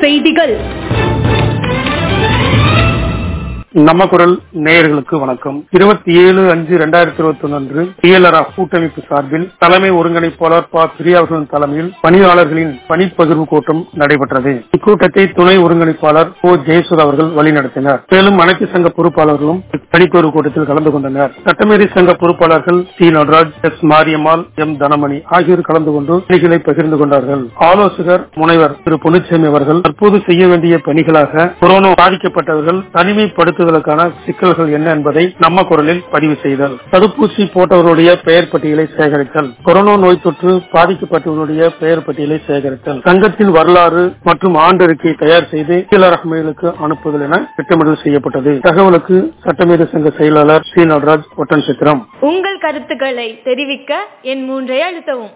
செய்திகள் நம்ம குரல் நேயர்களுக்கு வணக்கம் இருபத்தி ஏழு அஞ்சு இரண்டாயிரத்தி இருபத்தி ஒன்று அன்று டிஎல்ஆர் கூட்டமைப்பு சார்பில் தலைமை ஒருங்கிணைப்பாளர் ப பிரியா அவர்களின் தலைமையில் பணியாளர்களின் பணிப்பகிர்வு கூட்டம் நடைபெற்றது இக்கூட்டத்தை துணை ஒருங்கிணைப்பாளர் ஓ ஜெயசுதா அவர்கள் வழிநடத்தினர் மேலும் அனைத்து சங்க பொறுப்பாளர்களும் பணிப்பகிர்வு கூட்டத்தில் கலந்து கொண்டனர் சட்டமேரி சங்க பொறுப்பாளர்கள் C Nataraj S Mariammal M Dhanamani ஆகியோர் கலந்து கொண்டு பணிகளை பகிர்ந்து கொண்டார்கள் ஆலோசகர் முனைவர் திரு பொன்னுச்சாமி அவர்கள் தற்போது செய்ய வேண்டிய பணிகளாக கொரோனா பாதிக்கப்பட்டவர்கள் தனிமைப்படுத்த செலுத்துவதற்கான சிக்கல்கள் என்ன என்பதை நம்ம குரலில் பதிவு செய்தல் தடுப்பூசி போட்டவர்களுடைய பெயர் பட்டியலை சேகரித்தல் கொரோனா நோய் தொற்று பாதிக்கப்பட்டவர்களுடைய பெயர் பட்டியலை சேகரித்தல் சங்கத்தின் வரலாறு மற்றும் ஆண்டறிக்கை தயார் செய்து கீழரகமைகளுக்கு அனுப்புதல் என திட்டமிடல் செய்யப்பட்டது தகவலுக்கு சட்டமேத சங்க செயலாளர் சி நடராஜ் ஒட்டன் சித்திரம் உங்கள் கருத்துக்களை தெரிவிக்க என் மூன்றை அழுத்தவும்